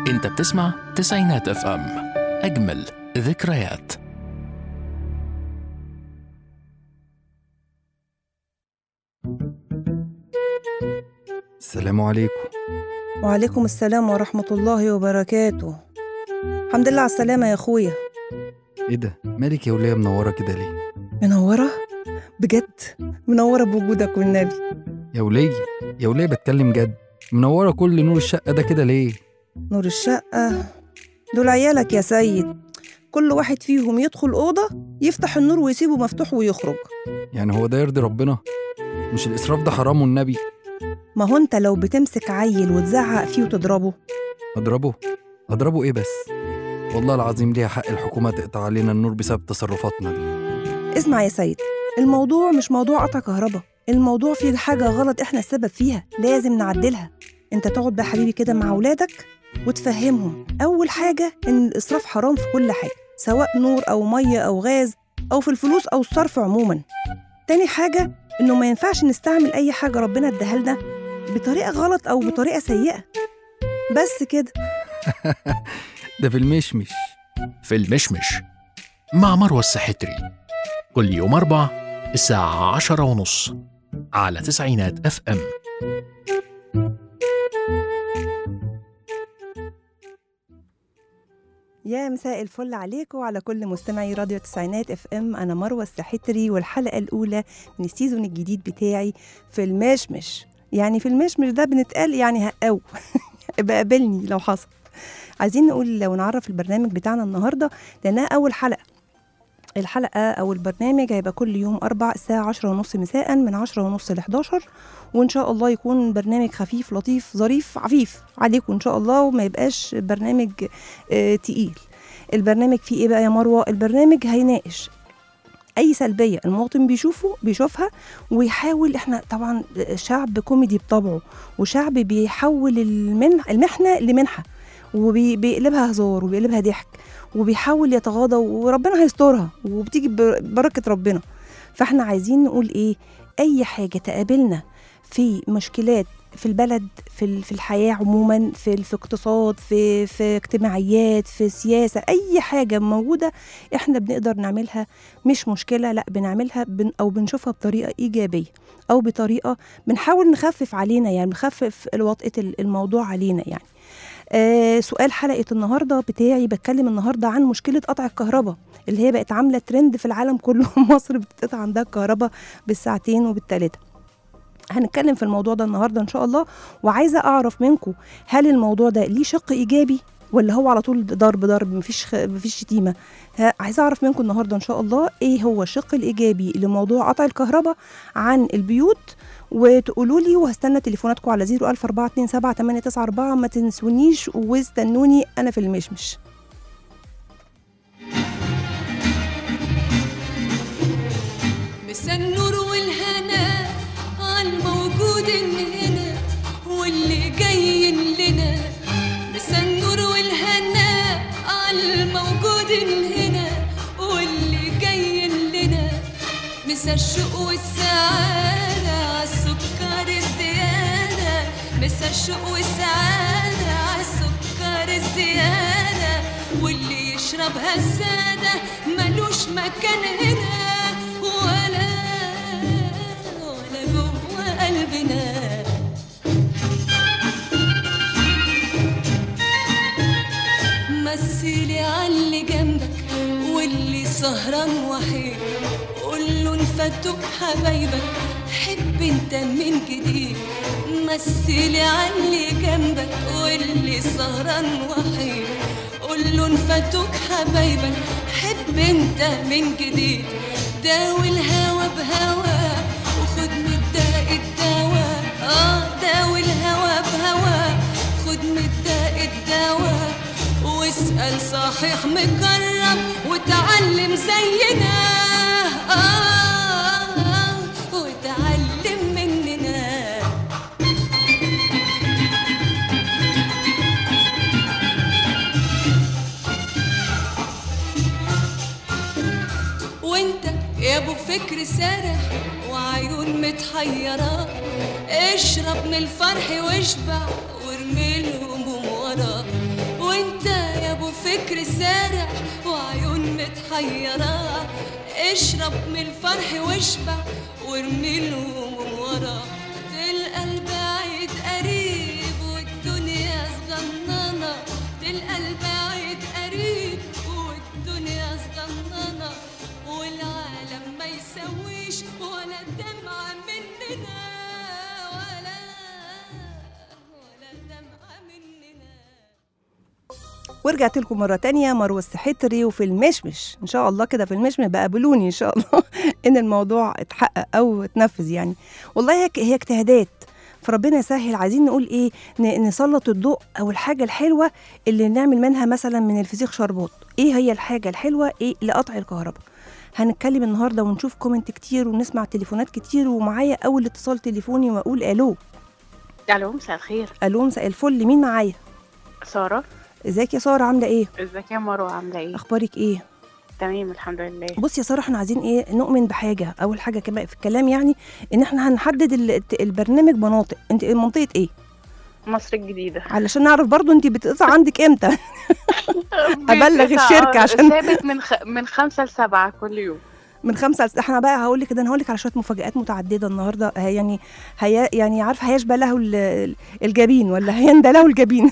انت بتسمع تسعينات اف ام اجمل ذكريات السلام عليكم وعليكم السلام ورحمة الله وبركاته الحمد لله على السلامة يا أخويا ايه ده مالك يا وليه منوره كده ليه منورة بجد منورة بوجودك والنبي يا وليه يا وليه بتكلم جد منوره كل نور الشقه ده كده ليه نور الشقة دول عيالك يا سيد كل واحد فيهم يدخل أوضة يفتح النور ويسيبه مفتوح ويخرج يعني هو ده يرضي ربنا مش الاسراف ده حرام والنبي ما هو أنت لو بتمسك عيل وتزعق فيه وتضربه اضربه اضربه ايه بس والله العظيم ليها حق الحكومه تقطع علينا النور بسبب تصرفاتنا دي اسمع يا سيد الموضوع مش موضوع قطع كهرباء الموضوع فيه حاجة غلط احنا السبب فيها لازم نعدلها انت تقعد بقى حبيبي كده مع ولادك وتفهمهم أول حاجة إن الإسراف حرام في كل حاجة سواء نور أو مية أو غاز أو في الفلوس أو الصرف عموما تاني حاجة إنه ما ينفعش نستعمل أي حاجة ربنا اداها لنا بطريقة غلط أو بطريقة سيئة بس كده ده في المشمش في المشمش مع مروة السحتري كل يوم أربع الساعة عشرة ونص على تسعينات اف ام يا مساء الفل عليكم وعلى كل مستمعي راديو تسعينات اف ام انا مروه السحتري والحلقه الاولى من السيزون الجديد بتاعي في المشمش يعني في المشمش ده بنتقال يعني هقاو ابقى قابلني لو حصل عايزين نقول لو نعرف البرنامج بتاعنا النهارده لانها اول حلقه الحلقة أو البرنامج هيبقى كل يوم أربع الساعة عشرة ونص مساء من عشرة ونص لحداشر وإن شاء الله يكون برنامج خفيف لطيف ظريف عفيف عليكم إن شاء الله وما يبقاش برنامج آه تقيل البرنامج فيه إيه بقى يا مروة البرنامج هيناقش اي سلبيه المواطن بيشوفه بيشوفها ويحاول احنا طبعا شعب كوميدي بطبعه وشعب بيحول المنح المحنه لمنحه وبيقلبها هزار وبيقلبها ضحك وبيحاول يتغاضى وربنا هيسترها وبتيجي ببركه ربنا فاحنا عايزين نقول ايه اي حاجه تقابلنا في مشكلات في البلد في في الحياه عموما في في اقتصاد في في اجتماعيات في سياسه اي حاجه موجوده احنا بنقدر نعملها مش مشكله لا بنعملها بن او بنشوفها بطريقه ايجابيه او بطريقه بنحاول نخفف علينا يعني نخفف وطئه الموضوع علينا يعني آه سؤال حلقة النهاردة بتاعي بتكلم النهاردة عن مشكلة قطع الكهرباء اللي هي بقت عاملة ترند في العالم كله مصر بتتقطع عندها الكهرباء بالساعتين وبالتلاتة هنتكلم في الموضوع ده النهارده ان شاء الله وعايزه اعرف منكم هل الموضوع ده ليه شق ايجابي ولا هو على طول ضرب ضرب مفيش خ... مفيش شتيمه عايزه اعرف منكم النهارده ان شاء الله ايه هو الشق الايجابي لموضوع قطع الكهرباء عن البيوت وتقولوا لي وهستنى تليفوناتكم على 01427 ما تنسونيش واستنوني انا في المشمش مسا النور والهنا عالموجود هنا واللي جاي لنا مسا النور والهنا عالموجود هنا واللي جاي لنا مسا الشوق والسعادة عالسكر الزيادة مسا الشوق والسعادة عالسكر الزيادة واللي يشربها السادة ملوش مكان هنا ولا ولا جوه قلبنا مثلي عاللي جنبك واللي سهران وحيد قول له انفتوك حبايبك حب انت من جديد مثلي عاللي جنبك واللي سهران وحيد قول له انفتوك حبايبك حب انت من جديد داوي الهوى بهوى وخد من الداء الدواء اه داوي الهوى بهوى خد من الداء الدواء واسأل صحيح مكرم وتعلم زينا آه آه وتعلم مننا وانت يا ابو فكر سارح وعيون متحيرة اشرب من الفرح واشبع وارمي الهموم ورا فكر سارح وعيون متحيرة اشرب من الفرح واشبع وارمي الهموم ورا تلقى البعيد قريب والدنيا صغننة تلقى البعيد قريب والدنيا صغننة والعالم ما يسويش ولا دمعة مننا ولا ولا دمعة مننا ورجعت لكم مرة تانية مروة السحتري وفي المشمش إن شاء الله كده في المشمش بقى بلوني إن شاء الله إن الموضوع اتحقق أو اتنفذ يعني والله هي هي اجتهادات فربنا يسهل عايزين نقول ايه ن- نسلط الضوء او الحاجه الحلوه اللي نعمل منها مثلا من الفسيخ شربات ايه هي الحاجه الحلوه ايه لقطع الكهرباء هنتكلم النهارده ونشوف كومنت كتير ونسمع تليفونات كتير ومعايا اول اتصال تليفوني واقول الو الو مساء الخير الو مساء الفل مين معايا ساره ازيك يا ساره عامله ايه ازيك يا مروه عامله ايه اخبارك ايه تمام الحمد لله بصي يا ساره احنا عايزين ايه نؤمن بحاجه اول حاجه كمان في الكلام يعني ان احنا هنحدد ال- البرنامج مناطق انت منطقه ايه مصر الجديده علشان نعرف برضو انت بتقطع عندك امتى أبلغ بيتقطع الشركة عشان- ثابت من خ... من خمسة لسبعة كل يوم من خمسة لس- احنا بقى هقول لك كده انا هقول لك على شويه مفاجآت متعدده النهارده هي يعني هي يعني عارفه هيشبه له ال- ال- الجبين ولا هيندى له الجبين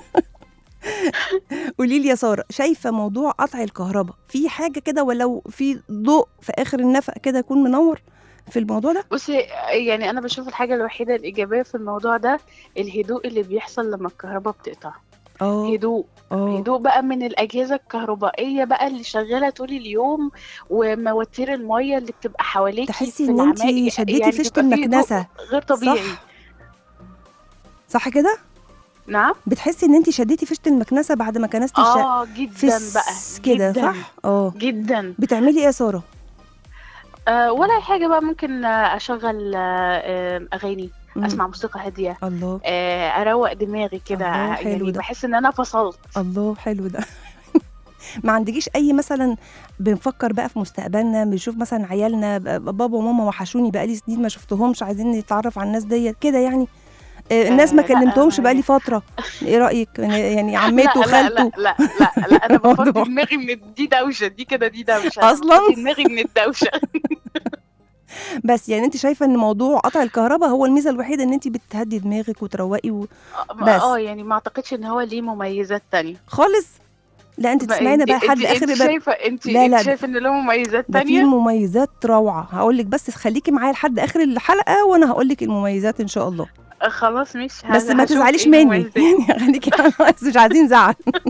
قولي لي يا ساره شايفه موضوع قطع الكهرباء في حاجه كده ولو في ضوء في اخر النفق كده يكون منور في الموضوع ده بصي يعني انا بشوف الحاجه الوحيده الايجابيه في الموضوع ده الهدوء اللي بيحصل لما الكهرباء بتقطع اه هدوء اه هدوء بقى من الاجهزه الكهربائيه بقى اللي شغاله طول اليوم ومواتير الميه اللي بتبقى حواليكي تحسي في ان انت العماير شديتي يعني فيشه بيبقى فيه هدوء المكنسه غير طبيعي صح صح كده نعم بتحسي ان انت شديتي فيشه المكنسه بعد ما كنستي الشقه اه جدا بقى فس كده جداً. صح اه جدا بتعملي ايه يا ساره آه ولا حاجة بقى ممكن آه، أشغل آه، آه، أغاني مم. أسمع موسيقى هادية الله آه، أروق دماغي كده الله، حلو يعني ده. بحس إن أنا فصلت الله حلو ده ما عندكيش اي مثلا بنفكر بقى في مستقبلنا بنشوف مثلا عيالنا ب- بابا وماما وحشوني بقالي سنين ما شفتهمش عايزين نتعرف على الناس ديت كده يعني آه، الناس ما آه، لا، كلمتهمش آه، بقالي فتره ايه رايك يعني عمته لا لا لا وخالته لا لا لا أنا الموضوع. بفضي دماغي من دي دوشة دي كده دي دوشة أنا أصلاً؟ بفضي دماغي من الدوشة بس يعني انت شايفه ان موضوع قطع الكهرباء هو الميزه الوحيده ان انت بتهدي دماغك وتروقي و... بس. اه يعني ما أعتقدش إن هو ليه مميزات تانية خالص لا انت تسمعينا بقى انت- لحد انت- اخر انت بقى شايفة انت لا، لا، انت شايفة إن له مميزات ده في تانية مميزات روعه هقول لك بس خليكي معايا لحد اخر الحلقه وانا هقول لك المميزات ان شاء الله آه، خلاص مش بس ما تزعليش مني يعني خليكي بس مش عايزين زعل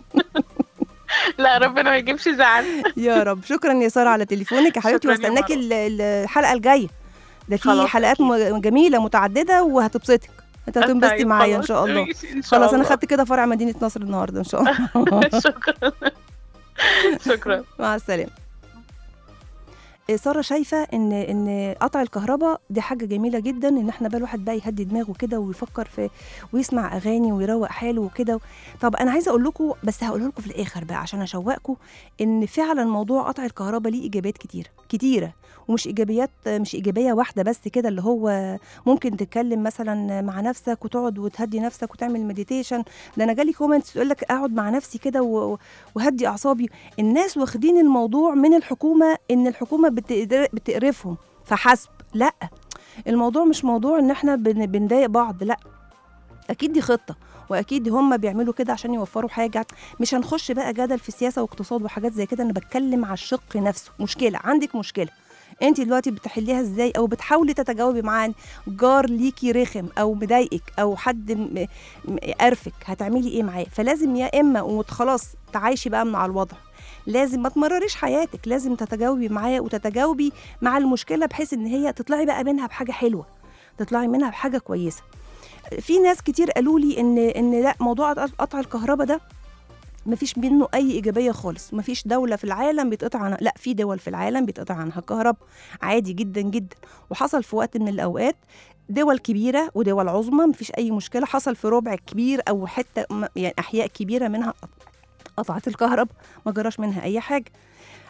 لا ربنا ما يجيبش زعل يا رب شكرا يا ساره على تليفونك يا حبيبتي شكراً يا واستناكي مروة. ال- ال- الحلقه الجايه ده في خلاص، حلقات أكيد. م- جميله متعدده وهتبسطك انت هتنبسطي طيب، معايا ان خلاص، شاء الله ماشي، إن شاء خلاص انا الله. خدت كده فرع مدينه نصر النهارده ان شاء الله شكرا شكرا مع السلامه إيه، ساره شايفه ان ان قطع الكهرباء دي حاجه جميله جدا ان احنا بقى الواحد بقى يهدي دماغه كده ويفكر في ويسمع اغاني ويروق حاله وكده طب انا عايزه اقول لكم بس هقول لكم في الاخر بقى عشان اشوقكم ان فعلا موضوع قطع الكهرباء ليه ايجابيات كتيره كتيره ومش ايجابيات مش ايجابيه واحده بس كده اللي هو ممكن تتكلم مثلا مع نفسك وتقعد وتهدي نفسك وتعمل مديتيشن ده انا جالي كومنتس تقول لك اقعد مع نفسي كده و- وهدي اعصابي الناس واخدين الموضوع من الحكومه ان الحكومه بتقدر- بتقرفهم فحسب لا الموضوع مش موضوع ان احنا بن- بنضايق بعض لا اكيد دي خطه واكيد هم بيعملوا كده عشان يوفروا حاجه مش هنخش بقى جدل في سياسه واقتصاد وحاجات زي كده انا بتكلم على الشق نفسه مشكله عندك مشكله انت دلوقتي بتحليها ازاي او بتحاولي تتجاوبي مع جار ليكي رخم او مضايقك او حد م- م- قرفك هتعملي ايه معاه فلازم يا اما وخلاص تعايشي بقى مع الوضع لازم ما تمرريش حياتك لازم تتجاوبي معاه وتتجاوبي مع المشكله بحيث ان هي تطلعي بقى منها بحاجه حلوه تطلعي منها بحاجه كويسه في ناس كتير قالوا لي ان ان لا موضوع قطع الكهرباء ده مفيش منه اي ايجابيه خالص مفيش دوله في العالم بيتقطع عنها لا في دول في العالم بيتقطع عنها الكهرباء عادي جدا جدا وحصل في وقت من الاوقات دول كبيره ودول عظمى مفيش اي مشكله حصل في ربع كبير او حته م- يعني احياء كبيره منها قطعت الكهرباء ما جراش منها اي حاجه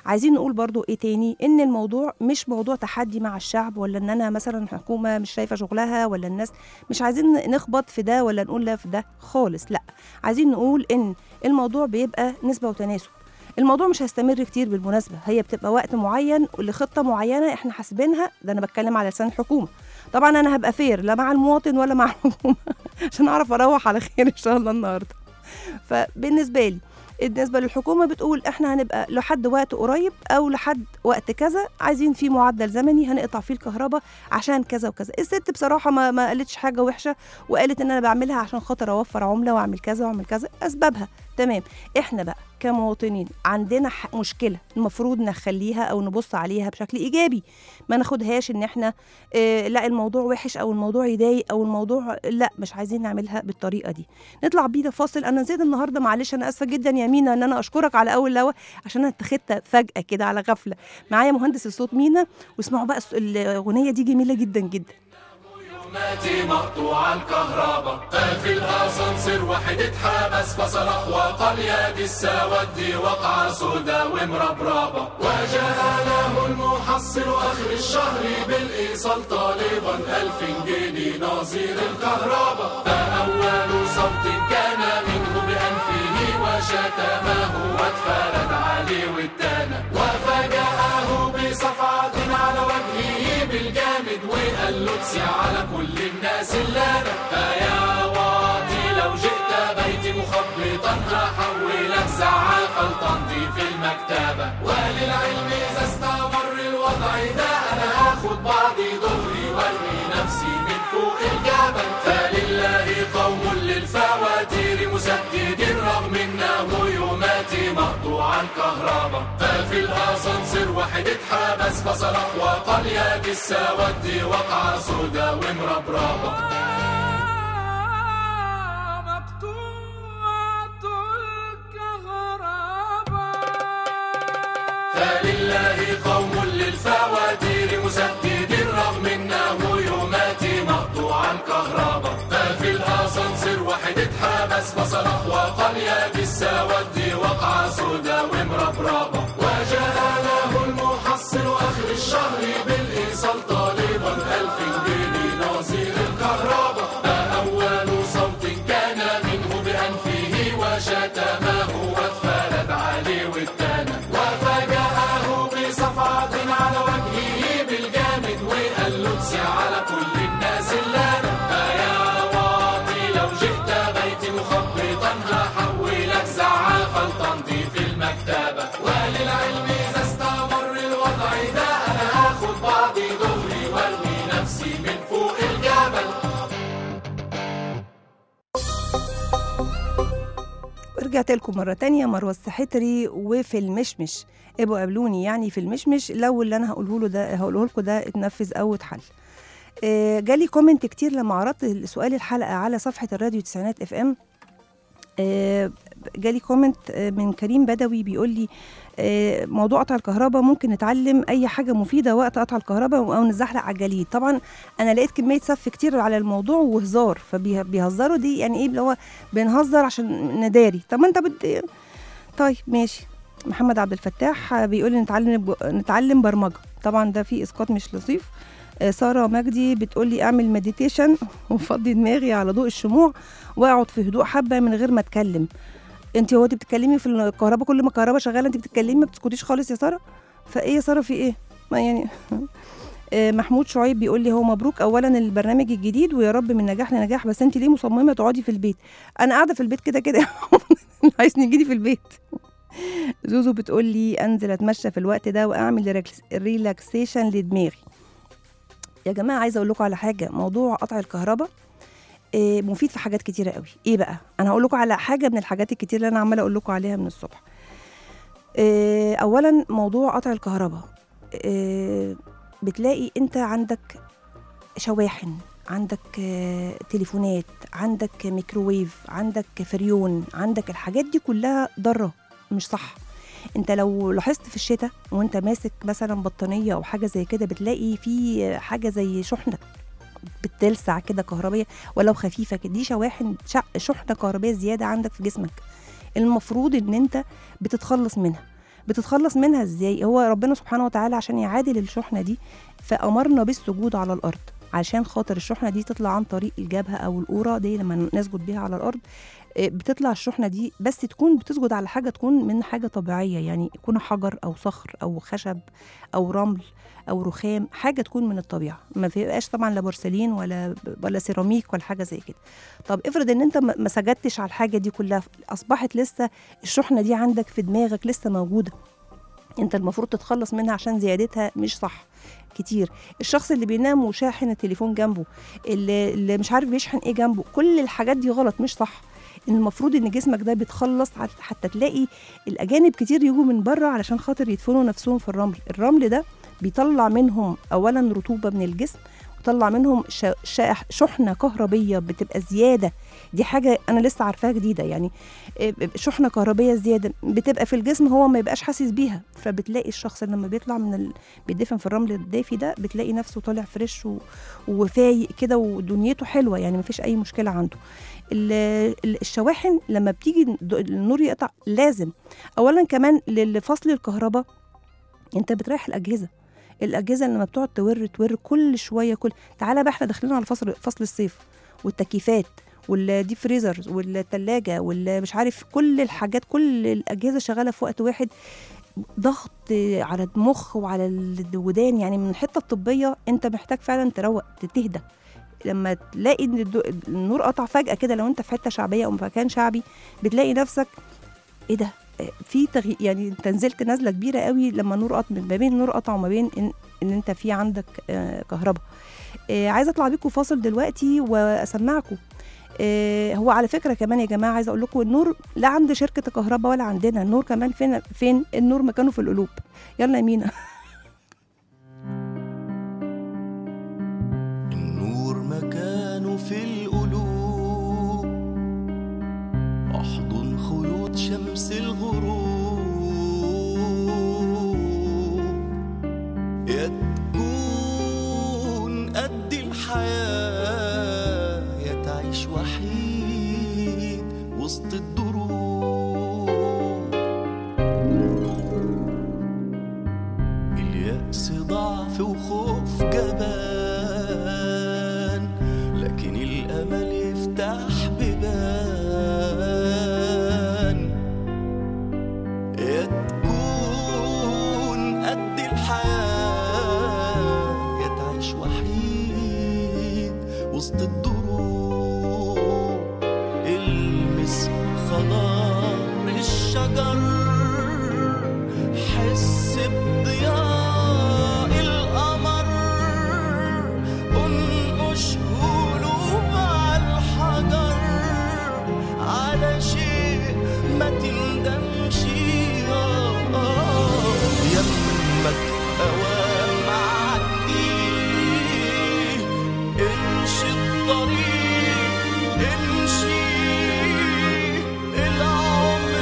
عايزين نقول برضو ايه تاني ان الموضوع مش موضوع تحدي مع الشعب ولا ان انا مثلا حكومه مش شايفه شغلها ولا الناس مش عايزين نخبط في ده ولا نقول لا في ده خالص لا عايزين نقول ان الموضوع بيبقى نسبه وتناسب الموضوع مش هيستمر كتير بالمناسبه هي بتبقى وقت معين لخطه معينه احنا حاسبينها ده انا بتكلم على لسان الحكومه طبعا انا هبقى فير لا مع المواطن ولا مع الحكومه عشان اعرف اروح على خير ان شاء الله النهارده فبالنسبه لي بالنسبه للحكومه بتقول احنا هنبقى لحد وقت قريب او لحد وقت كذا عايزين في معدل زمني هنقطع فيه الكهرباء عشان كذا وكذا الست بصراحه ما ما قالتش حاجه وحشه وقالت ان انا بعملها عشان خاطر اوفر عمله واعمل كذا واعمل كذا اسبابها تمام احنا بقى كمواطنين عندنا ح- مشكله المفروض نخليها او نبص عليها بشكل ايجابي ما ناخدهاش ان احنا اه لا الموضوع وحش او الموضوع يضايق او الموضوع لا مش عايزين نعملها بالطريقه دي نطلع بينا فاصل انا نسيت النهارده معلش انا اسفه جدا يا مينا ان انا اشكرك على اول لوا عشان انا اتخذت فجاه كده على غفله معايا مهندس الصوت مينا واسمعوا بقى الس- الاغنيه دي جميله جدا جدا ماتي مقطوع الكهرباء في الاسانسير واحد اتحبس فصرخ وقال يا دي السواد وقعة سودا ومربربة وجاء له المحصل اخر الشهر بالايصال طالبا الف جنيه نظير الكهرباء فاول صوت كان منه بانفه وشتمه واتفرد عليه والتانى وفجأه بصفعة على وجهه بالجامد وقال له تسي على كل الناس اللي انا فيا واطي لو جئت بيتي مخبطا هحولك زعافة لتنظيف المكتبة وللعلم اذا استمر الوضع ده انا هاخد بعضي ظهري وارمي نفسي من فوق الجبل فلله قوم للفواتير مسددين رغم انه يوماتي مقطوع الكهرباء ففي الاسانسير واحد اتحبس فصرخ وقال يا دي السواد وقعة سودا ومربربة فلله قوم للفواتير مسددين رغم انه يوماتي مقطوع الكهرباء ففي الاسانسير واحد اتحبس فصرخ وقال يا دي السواد وقعة سودا ومربربة وجاء له المحصل اخر الشهر بالايصال طالبا الف جنيه نظير الكهرباء فاول صوت كان منه بانفه وشتمه واتفرد عليه والتانى وفجأه بصفعة على وجهه بالجامد وقال له تسي على كل الناس اللي انا فيا واطي لو جئت بيتي مخبطا هحولك زعافة لتنظيف المكتبة وللعلم اذا استمر الوضع ده انا هاخد بعضي ظهري وارمي نفسي من فوق الجبل ورجعت لكم مرة تانية مروة السحتري وفي المشمش ابقوا قابلوني يعني في المشمش لو اللي انا هقوله له ده هقوله لكم ده اتنفذ او اتحل آه، جالي كومنت كتير لما عرضت سؤال الحلقة على صفحة الراديو تسعينات اف ام آه، جالي كومنت آه، من كريم بدوي بيقول لي آه، موضوع قطع الكهرباء ممكن نتعلم اي حاجه مفيده وقت قطع الكهرباء او نزحلق على الجليد طبعا انا لقيت كميه سف كتير على الموضوع وهزار فبيهزروا دي يعني ايه اللي هو بنهزر عشان نداري طب ما انت بت... طيب ماشي محمد عبد الفتاح بيقول لي نتعلم نتعلم برمجه طبعا ده في اسقاط مش لطيف آه، ساره مجدي بتقول لي اعمل مديتيشن وفضي دماغي على ضوء الشموع واقعد في هدوء حبه من غير ما اتكلم انت هو انت بتتكلمي في الكهرباء كل ما الكهرباء شغاله انت بتتكلمي ما بتسكتيش خالص يا ساره فايه يا ساره في ايه ما يعني آه، محمود شعيب بيقول لي هو مبروك اولا البرنامج الجديد ويا رب من نجاح لنجاح بس انت ليه مصممه تقعدي في البيت انا قاعده في البيت كده كده عايز نجيلي في البيت زوزو بتقول لي انزل اتمشى في الوقت ده واعمل ريلاكس- ريلاكسيشن لدماغي يا جماعه عايزه اقول لكم على حاجه موضوع قطع الكهرباء آه، مفيد في حاجات كتيره قوي ايه بقى انا هقول لكم على حاجه من الحاجات الكتير اللي انا عماله اقول لكم عليها من الصبح آه، اولا موضوع قطع الكهرباء آه، بتلاقي انت عندك شواحن عندك آه، تليفونات عندك ميكروويف عندك فريون عندك الحاجات دي كلها ضاره مش صح انت لو لاحظت في الشتاء وانت ماسك مثلا بطانيه او حاجه زي كده بتلاقي في حاجه زي شحنه بتلسع كده كهربيه ولو خفيفه كده دي شواحن شع- شحنه كهربيه زياده عندك في جسمك المفروض ان انت بتتخلص منها بتتخلص منها ازاي هو ربنا سبحانه وتعالى عشان يعادل الشحنه دي فامرنا بالسجود على الارض عشان خاطر الشحنه دي تطلع عن طريق الجبهه او القوره دي لما نسجد بيها على الارض آه، بتطلع الشحنه دي بس تكون بتسجد على حاجه تكون من حاجه طبيعيه يعني يكون حجر او صخر او خشب او رمل او رخام حاجه تكون من الطبيعه ما فيبقاش طبعا لا بورسلين ولا ولا سيراميك ولا حاجه زي كده طب افرض ان انت ما ما سجدتش على الحاجه دي كلها اصبحت لسه الشحنه دي عندك في دماغك لسه موجوده انت المفروض تتخلص منها عشان زيادتها مش صح كتير الشخص اللي بينام وشاحن التليفون جنبه اللي, اللي مش عارف بيشحن ايه جنبه كل الحاجات دي غلط مش صح إن المفروض ان جسمك ده بيتخلص عت- حتى تلاقي الاجانب كتير يجوا من بره علشان خاطر يدفنوا نفسهم في الرمل الرمل ده بيطلع منهم اولا رطوبه من الجسم ويطلع منهم ش- ش- شحنه كهربيه بتبقى زياده دي حاجه انا لسه عارفاها جديده يعني إيه، شحنه كهربيه زياده بتبقى في الجسم هو ما يبقاش حاسس بيها فبتلاقي الشخص لما بيطلع من ال... بيدفن في الرمل الدافي ده بتلاقي نفسه طالع فريش و... وفايق كده ودنيته حلوه يعني ما فيش اي مشكله عنده ال- ال- الشواحن لما بتيجي الد- النور يقطع لازم اولا كمان لفصل الكهرباء انت بتريح الاجهزه الاجهزه لما بتقعد تور تور كل شويه كل تعالى بقى احنا داخلين على فصل فصل الصيف والتكييفات والديب فريزرز والثلاجه والمش عارف كل الحاجات كل الاجهزه شغاله في وقت واحد ضغط على المخ وعلى الودان يعني من الحته الطبيه انت محتاج فعلا تروق تهدى لما تلاقي ان الدو- النور قطع فجاه كده لو انت في حته شعبيه او مكان شعبي بتلاقي نفسك ايه ده آه، في تغي... يعني انت نزلت نزله كبيره قوي لما النور قطع ما بين النور قطع وما بين ان, إن انت في عندك آه كهرباء آه عايزه اطلع بيكم فاصل دلوقتي واسمعكم آه هو على فكره كمان يا جماعه عايزه اقول لكم النور لا عند شركه الكهرباء ولا عندنا النور كمان فين فين النور مكانه في القلوب يلا يا مينا النور مكانه في القلوب احضن خيوط شمس الغروب يا تكون قد الحياة يا تعيش وحيد وسط الدروب اليأس ضعف وخوف جبان لكن الأمل يفتح بيبان يا تكون قد الحياة يا تعيش وحيد وسط الدروب المس خضار الشجر حس بضياء القمر انقش قلوب على الحجر على شيء ما تندمش آه، آه. يمك اوام عدي امشي الطريق امشي العمر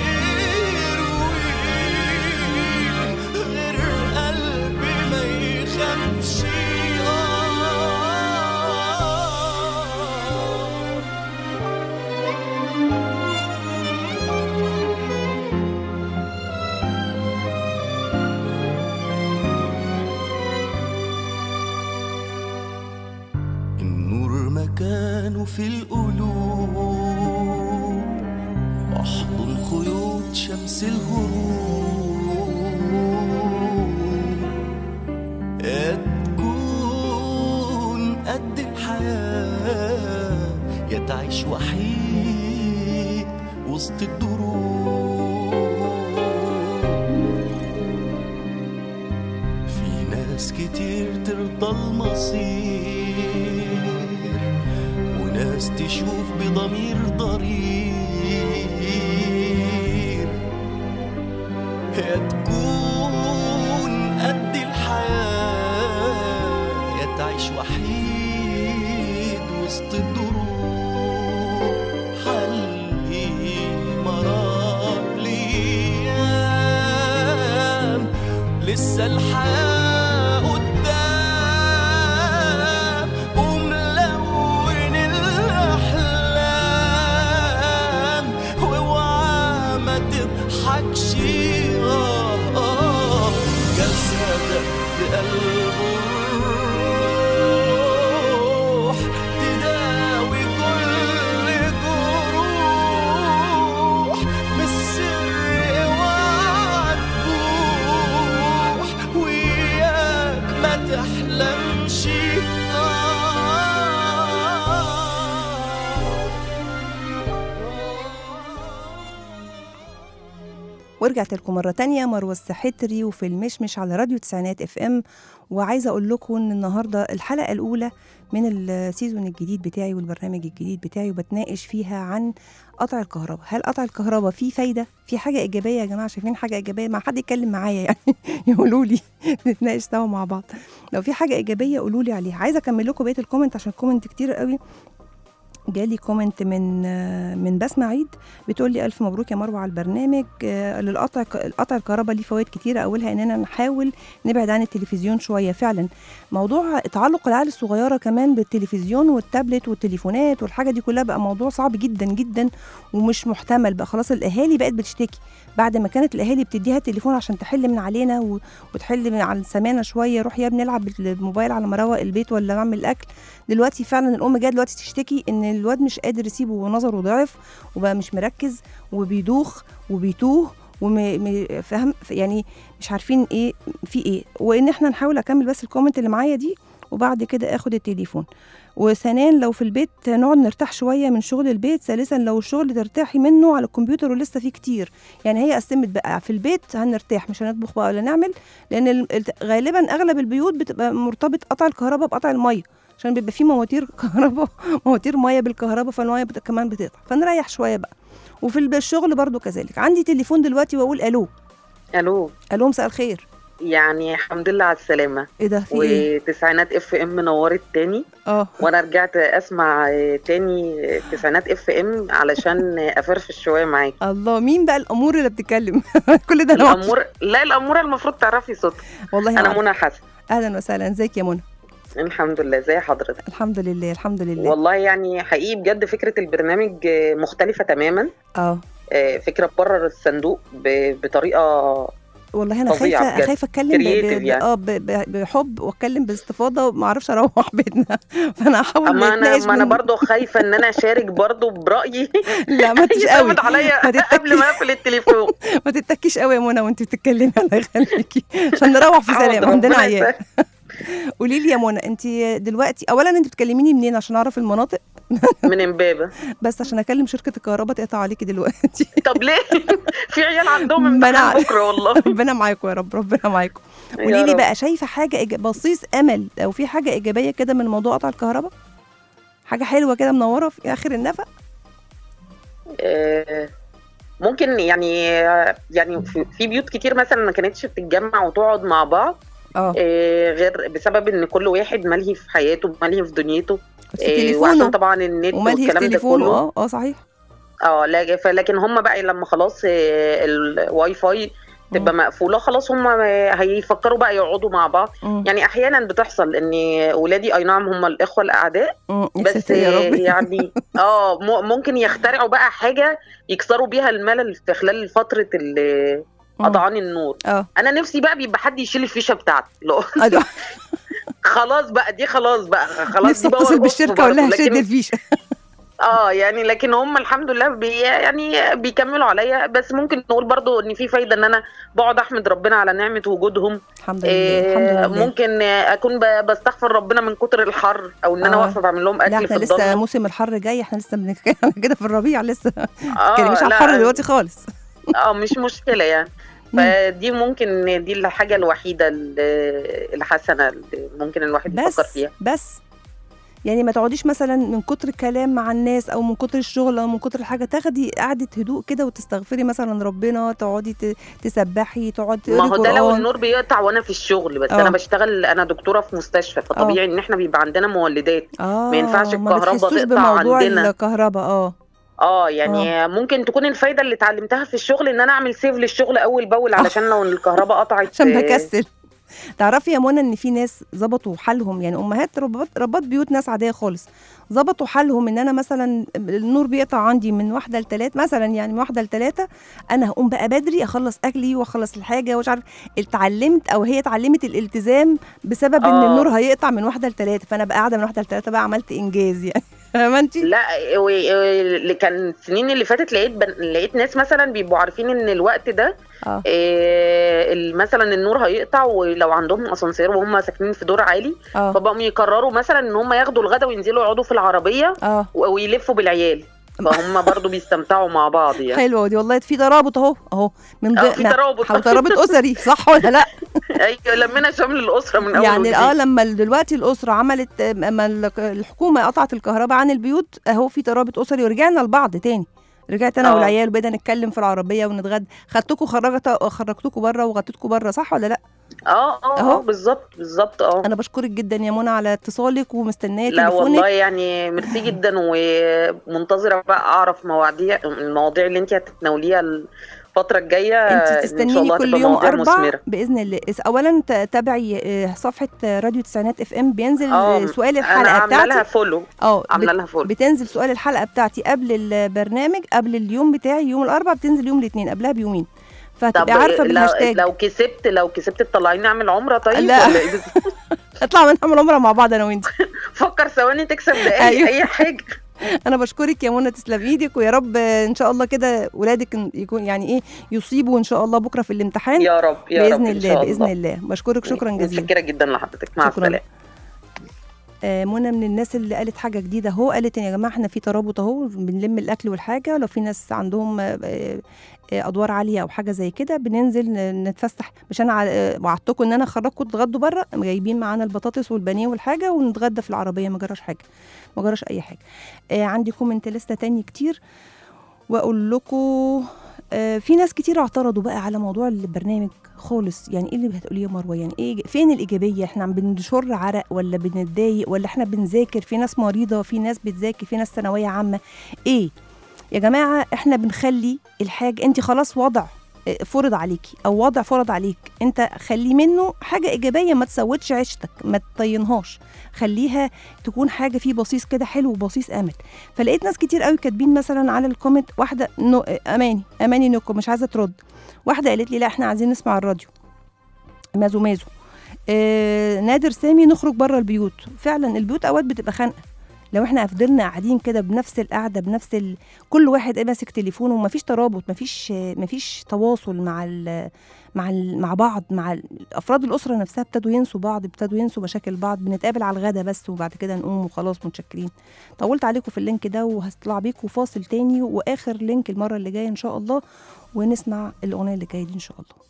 يرويك غير قلبي ما يخافش آه النور مكانه في القلوب واحضن خيوط شمس الغروب يا تكون قد الحياة يا تعيش وحيد وسط الدروب في ناس كتير ترضى المصير وناس تشوف بضمير ضرير يا تكون قد الحياة يا تعيش وحيد وسط الدروب حلي مرار ليام لسه الحياة قدام وملون الأحلام واوعى ما تضحكش آه ورجعت لكم مرة تانية مروة السحتري وفي المشمش على راديو تسعينات اف ام وعايزة اقول لكم ان النهاردة الحلقة الاولى من السيزون الجديد بتاعي والبرنامج الجديد بتاعي وبتناقش فيها عن قطع الكهرباء هل قطع الكهرباء فيه فايدة في حاجة ايجابية يا جماعة شايفين حاجة ايجابية مع حد يتكلم معايا يعني يقولوا لي نتناقش سوا مع بعض لو في حاجة ايجابية قولوا لي عليها عايزة اكمل لكم بقية الكومنت عشان الكومنت كتير قوي جالي كومنت من آه، من بسمة عيد بتقول لي الف مبروك يا مروه على البرنامج آه، للقطع قطع الكهرباء ليه فوائد كتيره اولها اننا نحاول نبعد عن التلفزيون شويه فعلا موضوع تعلق العيال الصغيره كمان بالتلفزيون والتابلت والتليفونات والحاجه دي كلها بقى موضوع صعب جدا جدا ومش محتمل بقى خلاص الاهالي بقت بتشتكي بعد ما كانت الاهالي بتديها التليفون عشان تحل من علينا و- وتحل من على سمانه شويه روح يا ابني العب بالموبايل على ما اروق البيت ولا اعمل الاكل دلوقتي فعلا الام جايه دلوقتي تشتكي ان الواد مش قادر يسيبه ونظره ضعف وبقى مش مركز وبيدوخ وبيتوه وفهم يعني مش عارفين ايه في ايه وان احنا نحاول اكمل بس الكومنت اللي معايا دي وبعد كده اخد التليفون وثانيا لو في البيت نقعد نرتاح شويه من شغل البيت ثالثا لو الشغل ترتاحي منه على الكمبيوتر ولسه فيه كتير يعني هي قسمت بقى في البيت هنرتاح مش هنطبخ بقى ولا نعمل لان ال- ال- غالبا اغلب البيوت بتبقى مرتبط قطع الكهرباء بقطع الميه عشان بيبقى في مواتير كهرباء مواتير ميه بالكهرباء فالميه بت- كمان بتقطع فنريح شويه بقى وفي الب- الشغل برضو كذلك عندي تليفون دلوقتي واقول الو الو الو مساء الخير يعني الحمد لله على السلامة ايه ده في ايه وتسعينات اف ام نورت تاني اه وانا رجعت اسمع آه، تاني آه، تسعينات اف ام علشان آه، افرفش شوية معاك الله مين بقى الامور اللي بتتكلم كل ده أنا معرفش. الامور لا الامورة المفروض تعرفي صوتها والله انا عارفة. منى حسن اهلا وسهلا ازيك يا منى الحمد لله زي حضرتك الحمد لله الحمد لله والله يعني حقيقي بجد فكرة البرنامج آه، مختلفة تماما اه آه، فكرة بره الصندوق ب- بطريقة والله انا فظيعة خايفه بجد. خايفه اتكلم ب- ب- Creative ب- يعني. اه ب- ب- بحب واتكلم باستفاضه وما اعرفش اروح بيتنا فانا هحاول اما انا نتناقش ما انا من- برضو خايفة ان انا اشارك برضو برأيي لا ما تجيش قوي يتقبض عليا ما تتكيش. قبل ما اقفل التليفون ما تتكيش قوي يا منى وانت بتتكلمي الله يخليكي عشان نروح في سلام حاضر، عندنا ربنا عيال يسهل. قولي لي يا منى انت دلوقتي اولا انت بتكلميني منين عشان اعرف المناطق من امبابة بس عشان اكلم شركه الكهرباء تقطع عليكي دلوقتي طب ليه؟ في عيال عندهم ما أنا امتحان عارفة. بكره والله ربنا معاكم يا رب ربنا معاكم يا قولي لي رب. بقى شايفه حاجه إيج- بصيص امل او في حاجه ايجابيه كده من موضوع قطع الكهرباء حاجه حلوه كده منوره في اخر النفق آه، ممكن يعني يعني في- في بيوت كتير مثلا ما كانتش بتتجمع وتقعد مع بعض اه آه، غير بسبب ان كل واحد ملهي في حياته ملهي في دنيته في آه، تليفونه وعشان طبعا النت وملهي في والكلام ده تليفونه كله اه اه صحيح اه لا- فلكن هم بقى لما خلاص آه، الواي فاي تبقى مقفوله خلاص هم هيفكروا بقى يقعدوا مع بعض مم. يعني احيانا بتحصل ان ولادي اي نعم هم الاخوه الاعداء مم. يا بس ساتر يا رب يعني اه م- ممكن يخترعوا بقى حاجه يكسروا بيها الملل في خلال فتره ال- مم. قطعان النور اه انا نفسي بقى بيبقى حد يشيل الفيشه بتاعتي لو أيوة. خلاص بقى دي خلاص بقى خلاص نفسي دي اتصل باور بالشركه أوف اقول لها برضه. شد لكن الفيشه اه يعني لكن هم الحمد لله بي يعني بيكملوا عليا بس ممكن نقول برضو ان في فايده ان انا بقعد احمد ربنا على نعمه وجودهم الحمد لله آه، الحمد لله ممكن آه، اكون ب- بستغفر ربنا من كتر الحر او ان انا آه. واقفه بعمل لهم لا اكل احنا في لسه الضلمه موسم الحر جاي احنا لسه بنتكلم كده في الربيع لسه ما اه تتكلميش على لا، الحر دلوقتي خالص اه مش مشكله يعني مم. فدي ممكن دي الحاجه الوحيده ال- الحسنه اللي ممكن الواحد يفكر بس فيها بس يعني ما تقعديش مثلا من كتر الكلام مع الناس او من كتر الشغل او من كتر الحاجه تاخدي قعده هدوء كده وتستغفري مثلا ربنا تقعدي ت- تسبحي تقعدي ما تقري هو ده لو قرآن. النور بيقطع وانا في الشغل بس آه. انا بشتغل انا دكتوره في مستشفى فطبيعي ان احنا بيبقى عندنا مولدات اه ما ينفعش ما الكهرباء بتحسوش تقطع بموضوع عندنا. الكهرباء اه اه يعني ممكن تكون الفايده اللي اتعلمتها في الشغل ان انا اعمل سيف للشغل اول باول علشان لو الكهرباء قطعت عشان آه، بكسل تعرفي يا منى ان في ناس ظبطوا حالهم يعني امهات ربات ربات بيوت ناس عاديه خالص ظبطوا حالهم ان انا مثلا النور بيقطع عندي من واحده لتلات مثلا يعني من واحده لتلاته انا هقوم بقى بدري اخلص اكلي واخلص الحاجه ومش عارف اتعلمت او هي اتعلمت الالتزام بسبب ان آه. النور هيقطع من واحده لتلاته فانا بقى قاعده من واحده لتلاته بقى عملت انجاز يعني فاهمه انت؟ لا و- اللي كان السنين اللي فاتت لقيت بن... لقيت ناس مثلا بيبقوا عارفين ان الوقت ده اه آه ال- مثلا النور هيقطع ولو عندهم اسانسير وهم ساكنين في دور عالي اه فبقوا يقرروا مثلا ان هم ياخدوا الغدا وينزلوا يقعدوا في العربيه اه و- ويلفوا بالعيال فهم برضو بيستمتعوا مع بعض يعني حلوه دي والله في ترابط اهو اهو من اه في ما- ترابط حو- ترابط اسري صح ولا لا ايوه لمينا شمل الاسره من اول يعني وجديد. اه لما دلوقتي الاسره عملت اما ال- الحكومه قطعت الكهرباء عن البيوت اهو في ترابط اسري ورجعنا لبعض تاني رجعت انا اه. والعيال وبقينا نتكلم في العربيه ونتغدى خدتكم خرجت خرجتكم بره وغطيتكم بره صح ولا لا اه اه اهو. اه بالظبط بالظبط اه انا بشكرك جدا يا منى على اتصالك ومستنيه لا والله تليفونك يعني ميرسي جدا ومنتظره بقى اعرف مواضيع المواضيع اللي انت هتتناوليها الفتره الجايه انت ان شاء تستنيني الله كل هتبقى يوم مواضيع اربع مثمره باذن الله اس- اولا ت- تابعي آه، صفحه آه، راديو تسعينات اف ام بينزل اه سؤال انا الحلقه عامله لها بتاعتي فولو اه عامله بت- لها فولو بتنزل سؤال الحلقه بتاعتي قبل البرنامج قبل اليوم بتاعي يوم الاربعاء بتنزل يوم الاثنين قبلها بيومين طب فهتبقي عارفه لو, بالهاشتاج لو كسبت لو كسبت تطلعيني نعمل عمره طيب لا. ولا ايه اطلع ونعمل عمره مع بعض انا وانت فكر ثواني تكسب دقايق أيوة. اي حاجه انا بشكرك يا منى تسلم ايدك ويا رب آه، ان شاء الله كده ولادك إن- يكون يعني ايه يصيبوا ان شاء الله بكره في الامتحان يا رب يا رب باذن إن الله شاء باذن الله بشكرك شكرا جزيلا متشكره جدا لحضرتك مع شكراً. السلامه آه، منى من الناس اللي قالت حاجه جديده اهو قالت يا جماعه احنا في ترابط اهو بنلم الاكل والحاجه لو في ناس عندهم آه، آه، آه، ادوار عاليه او حاجه زي كده بننزل ن- نتفسح مش انا ع- آه، وعدتكم ان انا اخرجكم تتغدوا بره جايبين معانا البطاطس والبانيه والحاجه ونتغدى في العربيه ما جراش حاجه ما جراش اي حاجه آه، عندي كومنت لسه تاني كتير واقول لكم آه، في ناس كتير اعترضوا بقى على موضوع البرنامج خالص يعني ايه اللي هتقوليه يا مروه يعني ايه فين الايجابيه احنا عم بنشر عرق ولا بنتضايق ولا احنا بنذاكر في ناس مريضه في ناس بتذاكر في ناس ثانويه عامه ايه يا جماعه احنا بنخلي الحاج انت خلاص وضع آه، فرض عليكي او وضع فرض عليك انت خلي منه حاجه ايجابيه ما تسودش عيشتك ما تطينهاش خليها تكون حاجه فيه بصيص كده حلو وبصيص امل فلقيت ناس كتير قوي كاتبين مثلا على الكومنت واحده نو اماني اماني نوكو مش عايزه ترد واحده قالت لي لا احنا عايزين نسمع الراديو مازو مازو آه نادر سامي نخرج بره البيوت فعلا البيوت اوقات بتبقى خانقه لو احنا فضلنا قاعدين كده بنفس القعده بنفس ال... كل واحد ايه ماسك تليفونه ومفيش ترابط مفيش مفيش تواصل مع ال... مع ال... مع بعض مع ال- افراد الاسره نفسها ابتدوا ينسوا بعض ابتدوا ينسوا مشاكل بعض بنتقابل على الغدا بس وبعد كده نقوم وخلاص متشكرين طولت عليكم في اللينك ده وهطلع بيكم فاصل تاني واخر لينك المره اللي جايه ان شاء الله ونسمع الاغنيه اللي جايه دي ان شاء الله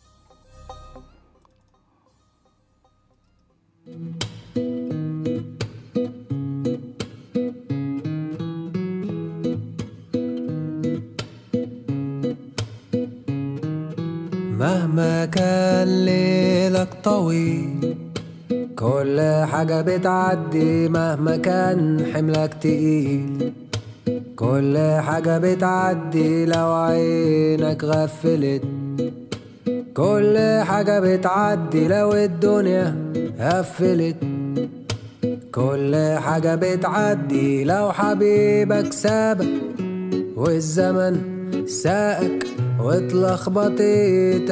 مهما كان ليلك طويل كل حاجة بتعدي مهما كان حملك تقيل كل حاجة بتعدي لو عينك غفلت كل حاجة بتعدي لو الدنيا قفلت كل حاجة بتعدي لو حبيبك سابك والزمن ساقك واتلخبطت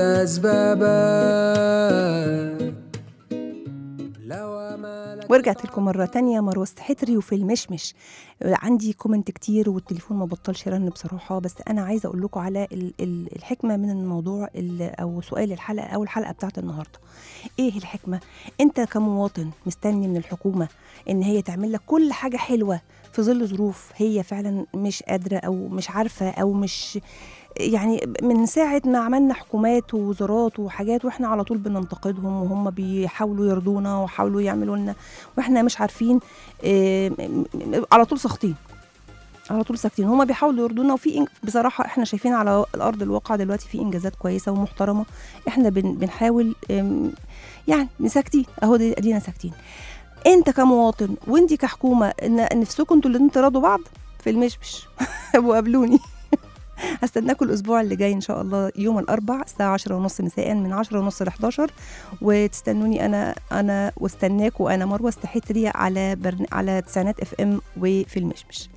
اسبابك لو امالك ورجعت لكم مرة تانية مروة حتري وفي المشمش عندي كومنت كتير والتليفون ما بطلش يرن بصراحة بس أنا عايزة أقول لكم على ال- ال- الحكمة من الموضوع ال- أو سؤال الحلقة أو الحلقة بتاعت النهاردة إيه الحكمة؟ أنت كمواطن مستني من الحكومة إن هي تعمل لك كل حاجة حلوة في ظل ظروف هي فعلا مش قادرة أو مش عارفة أو مش يعني من ساعة ما عملنا حكومات ووزارات وحاجات واحنا على طول بننتقدهم وهم بيحاولوا يرضونا وحاولوا يعملوا لنا واحنا مش عارفين آه، م- م- على طول ساخطين على طول ساكتين هما بيحاولوا يرضونا وفي إن- بصراحة احنا شايفين على الأرض الواقع دلوقتي في إنجازات كويسة ومحترمة احنا بن بنحاول آم، يعني ساكتين اهو دي- ادينا ساكتين انت كمواطن وانت كحكومة ان نفسكم انتوا الاتنين تراضوا بعض في المشمش وقابلوني هستناكم الاسبوع اللي جاي ان شاء الله يوم الاربع الساعه 10 ونص مساء من 10 ونص ل 11 وتستنوني انا انا واستناكوا انا مروه استحيتري على برن... على تسعينات اف ام وفي المشمش